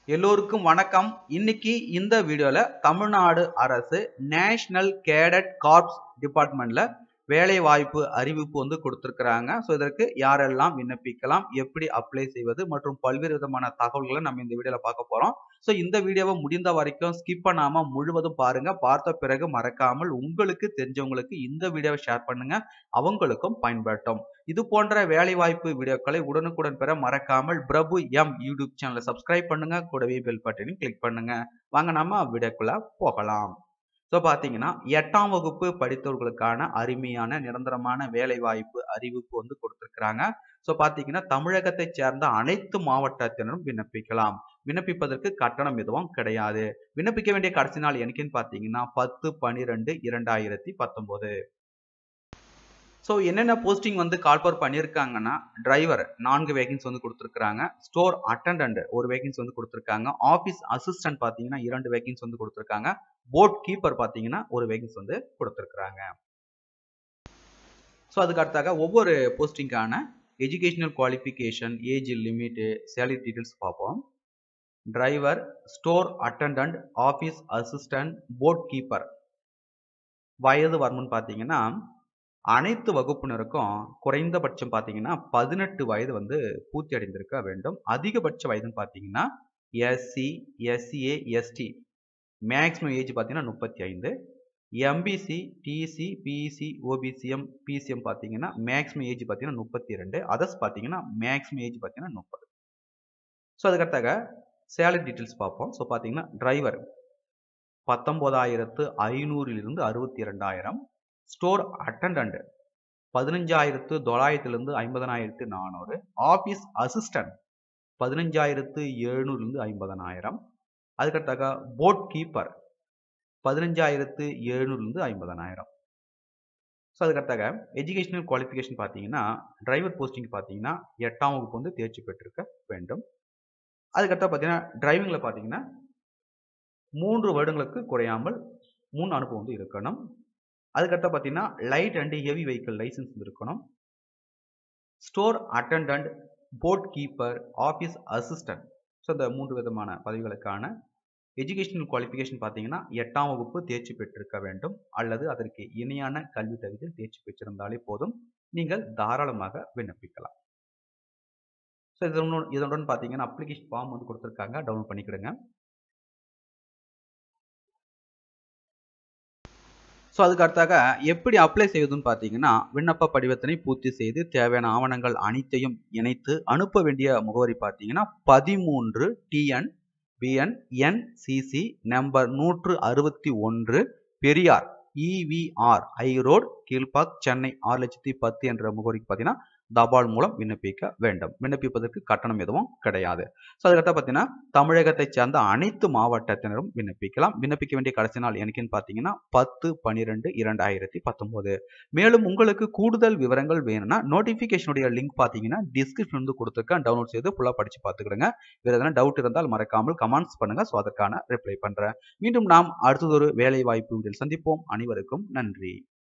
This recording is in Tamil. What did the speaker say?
எல்லோருக்கும் வணக்கம் இன்னைக்கு இந்த வீடியோல தமிழ்நாடு அரசு நேஷனல் கேடட் கார்ப்ஸ் டிபார்ட்மெண்ட்ல வேலை வாய்ப்பு அறிவிப்பு வந்து கொடுத்திருக்கிறாங்க ஸோ இதற்கு யாரெல்லாம் விண்ணப்பிக்கலாம் எப்படி அப்ளை செய்வது மற்றும் பல்வேறு விதமான தகவல்களை நம்ம இந்த வீடியோல பார்க்க போறோம் ஸோ இந்த வீடியோவை முடிந்த வரைக்கும் ஸ்கிப் பண்ணாம முழுவதும் பாருங்க பார்த்த பிறகு மறக்காமல் உங்களுக்கு தெரிஞ்சவங்களுக்கு இந்த வீடியோவை ஷேர் பண்ணுங்க அவங்களுக்கும் பயன்படட்டும் இது போன்ற வேலை வாய்ப்பு வீடியோக்களை உடனுக்குடன் பெற மறக்காமல் பிரபு எம் யூடியூப் சேனலை சப்ஸ்கிரைப் பண்ணுங்க கூடவே பெல் பட்டனையும் கிளிக் பண்ணுங்க வாங்க நம்ம வீடியோக்குள்ள போகலாம் ஸோ பார்த்தீங்கன்னா எட்டாம் வகுப்பு படித்தவர்களுக்கான அருமையான நிரந்தரமான வேலை வாய்ப்பு அறிவிப்பு வந்து கொடுத்துருக்குறாங்க ஸோ பார்த்தீங்கன்னா தமிழகத்தை சேர்ந்த அனைத்து மாவட்டத்தினரும் விண்ணப்பிக்கலாம் விண்ணப்பிப்பதற்கு கட்டணம் எதுவும் கிடையாது விண்ணப்பிக்க வேண்டிய கடைசி நாள் எனக்குன்னு பார்த்தீங்கன்னா பத்து பன்னிரெண்டு இரண்டாயிரத்தி பத்தொம்போது ஸோ என்னென்ன போஸ்டிங் வந்து கால்பர் பண்ணியிருக்காங்கன்னா டிரைவர் நான்கு வேகன்ஸ் வந்து கொடுத்துருக்காங்க ஸ்டோர் அட்டண்டன்ட் ஒரு வேகன்ஸ் வந்து கொடுத்துருக்காங்க ஆஃபீஸ் அசிஸ்டன்ட் பார்த்தீங்கன்னா இரண்டு வேகன்ஸ் வந்து கொடுத்துருக்காங்க போட் கீப்பர் பார்த்தீங்கன்னா ஒரு வேகன்ஸ் வந்து கொடுத்துருக்குறாங்க ஸோ அதுக்கு அடுத்தாக ஒவ்வொரு போஸ்டிங்கான educational qualification age limit salary details பார்ப்போம் driver store attendant office assistant boat keeper வயது வரணும்னு பார்த்தீங்கன்னா அனைத்து வகுப்பினருக்கும் குறைந்தபட்சம் பார்த்தீங்கன்னா பதினெட்டு வயது வந்து பூர்த்தி அடைந்திருக்க வேண்டும் அதிகபட்ச வயதுன்னு பார்த்தீங்கன்னா SC SCA ST maximum age பார்த்தீங்கன்னா முப்பத்தி ஐந்து MBC DC BEC OBCM BCM பார்த்தீங்கன்னா மேக்ஸிமம் ஏஜ் பார்த்தீங்கன்னா முப்பத்தி ரெண்டு அதர்ஸ் பார்த்தீங்கன்னா மேக்ஸிமம் ஏஜ் பார்த்தீங்கன்னா முப்பது ஸோ அதுக்கடுத்தாக சேலரி டீட்டெயில்ஸ் பார்ப்போம் ஸோ பார்த்தீங்கன்னா டிரைவர் பத்தொம்போதாயிரத்து ஐநூறிலிருந்து அறுபத்தி இரண்டாயிரம் ஸ்டோர் அட்டண்டன்ட் பதினஞ்சாயிரத்து தொள்ளாயிரத்துலேருந்து ஐம்பதனாயிரத்து நானூறு ஆஃபீஸ் அசிஸ்டன்ட் பதினஞ்சாயிரத்து எழுநூறுலேருந்து ஐம்பதனாயிரம் அதுக்கடுத்தாக போட் கீப்பர் பதினஞ்சாயிரத்து எழுநூறுலேருந்து ஐம்பதனாயிரம் ஸோ அதுக்கடுத்தாக எஜுகேஷனல் குவாலிஃபிகேஷன் பார்த்தீங்கன்னா டிரைவர் போஸ்டிங் பார்த்தீங்கன்னா எட்டாம் வகுப்பு வந்து தேர்ச்சி பெற்றிருக்க வேண்டும் அதுக்கடுத்த பார்த்தீங்கன்னா டிரைவிங்கில் பார்த்தீங்கன்னா மூன்று வருடங்களுக்கு குறையாமல் மூணு அனுபவம் வந்து இருக்கணும் அதுக்கடுத்த பார்த்தீங்கன்னா light and heavy vehicle licence இருக்கணும் store attendant boat keeper office assistant so இந்த மூன்று விதமான பதவிகளுக்கான எஜுகேஷனல் குவாலிஃபிகேஷன் பார்த்தீங்கன்னா எட்டாம் வகுப்பு தேர்ச்சி பெற்றிருக்க வேண்டும் அல்லது அதற்கு இணையான கல்வி தகுதியில் தேர்ச்சி பெற்றிருந்தாலே போதும் நீங்கள் தாராளமாக விண்ணப்பிக்கலாம் ஸோ இதனுடன் இதனுடன் பார்த்தீங்கன்னா அப்ளிகேஷன் ஃபார்ம் வந்து கொடுத்துருக்காங்க டவுன்லோட் பண்ணிக்கிடுங்க ஸோ அதுக்கு அடுத்தாக எப்படி அப்ளை செய்வதுன்னு பார்த்தீங்கன்னா விண்ணப்ப படிவத்தினை பூர்த்தி செய்து தேவையான ஆவணங்கள் அனைத்தையும் இணைத்து அனுப்ப வேண்டிய முகவரி பார்த்தீங்கன்னா பதிமூன்று டிஎன் பிஎன் என்சிசி நம்பர் நூற்று அறுபத்தி ஒன்று பெரியார் இவிஆர் ஐ ரோடு கீழ்பாக் சென்னை ஆறு லட்சத்தி பத்து என்ற முகவரிக்கு பார்த்தீங்கன்னா தபால் மூலம் விண்ணப்பிக்க வேண்டும் விண்ணப்பிப்பதற்கு கட்டணம் எதுவும் கிடையாது ஸோ அதுக்கடுத்து பார்த்தீங்கன்னா தமிழகத்தை சேர்ந்த அனைத்து மாவட்டத்தினரும் விண்ணப்பிக்கலாம் விண்ணப்பிக்க வேண்டிய கடைசி நாள் எனக்குன்னு பார்த்தீங்கன்னா பத்து பன்னிரெண்டு இரண்டாயிரத்தி பத்தொம்போது மேலும் உங்களுக்கு கூடுதல் விவரங்கள் வேணும்னா நோட்டிஃபிகேஷனுடைய லிங்க் பார்த்தீங்கன்னா டிஸ்கிரிப்ஷன் வந்து கொடுத்துருக்கேன் டவுன்லோட் செய்து ஃபுல்லாக படித்து பார்த்துக்கிடுங்க வேறு எதனா டவுட் இருந்தால் மறக்காமல் கமெண்ட்ஸ் பண்ணுங்கள் ஸோ அதற்கான ரிப்ளை பண்ணுறேன் மீண்டும் நாம் அடுத்ததொரு வேலை வாய்ப்பு சந்திப்போம் அனைவருக்கும் நன்றி